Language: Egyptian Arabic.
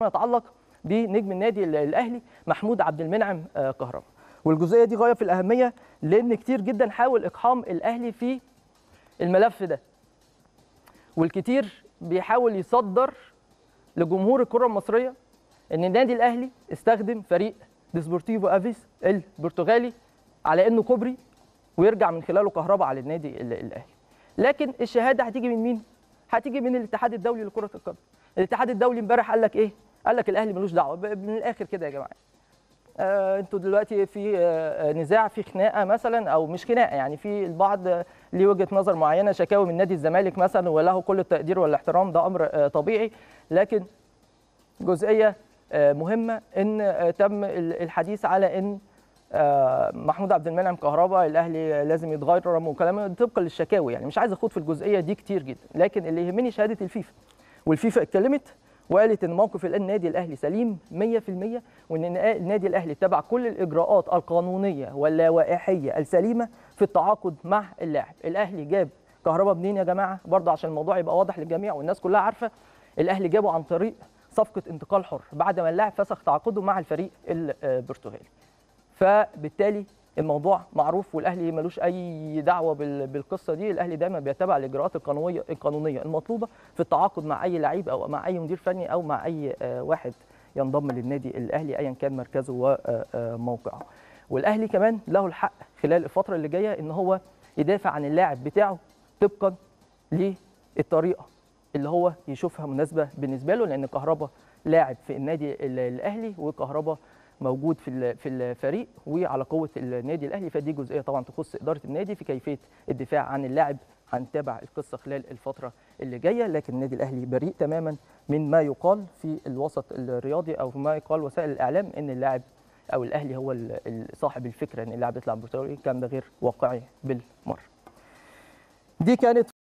يتعلق بنجم النادي الاهلي محمود عبد المنعم كهربا والجزئيه دي غايه في الاهميه لان كتير جدا حاول اقحام الاهلي في الملف ده والكتير بيحاول يصدر لجمهور الكره المصريه ان النادي الاهلي استخدم فريق ديسبورتيفو افيس البرتغالي على انه كوبري ويرجع من خلاله كهرباء على النادي الاهلي لكن الشهاده هتيجي من مين هتيجي من الاتحاد الدولي لكره القدم الاتحاد الدولي امبارح قال لك ايه قال لك الاهلي ملوش دعوه من الاخر كده يا جماعه آه انتوا دلوقتي في آه نزاع في خناقه مثلا او مش خناقه يعني في البعض آه ليه وجهه نظر معينه شكاوي من نادي الزمالك مثلا وله كل التقدير والاحترام ده امر آه طبيعي لكن جزئيه آه مهمه ان آه تم الحديث على ان آه محمود عبد المنعم كهربا الاهلي لازم يتغير وكلام طبقا للشكاوي يعني مش عايز اخوض في الجزئيه دي كتير جدا لكن اللي يهمني شهاده الفيفا والفيفا اتكلمت وقالت ان موقف النادي الاهلي سليم 100% وان النادي الاهلي اتبع كل الاجراءات القانونيه واللوائحيه السليمه في التعاقد مع اللاعب الاهلي جاب كهربا منين يا جماعه برضه عشان الموضوع يبقى واضح للجميع والناس كلها عارفه الاهلي جابه عن طريق صفقه انتقال حر بعد ما اللاعب فسخ تعاقده مع الفريق البرتغالي فبالتالي الموضوع معروف والاهلي ملوش اي دعوه بالقصه دي الاهلي دايما بيتبع الاجراءات القانونيه القانونيه المطلوبه في التعاقد مع اي لعيب او مع اي مدير فني او مع اي واحد ينضم للنادي الاهلي ايا كان مركزه وموقعه والاهلي كمان له الحق خلال الفتره اللي جايه ان هو يدافع عن اللاعب بتاعه طبقا للطريقه اللي هو يشوفها مناسبه بالنسبه له لان كهربا لاعب في النادي الاهلي وكهربا موجود في في الفريق وعلى قوه النادي الاهلي فدي جزئيه طبعا تخص اداره النادي في كيفيه الدفاع عن اللاعب هنتابع القصه خلال الفتره اللي جايه لكن النادي الاهلي بريء تماما من ما يقال في الوسط الرياضي او ما يقال وسائل الاعلام ان اللاعب او الاهلي هو صاحب الفكره ان اللاعب يطلع برتغالي كان ده غير واقعي بالمره. دي كانت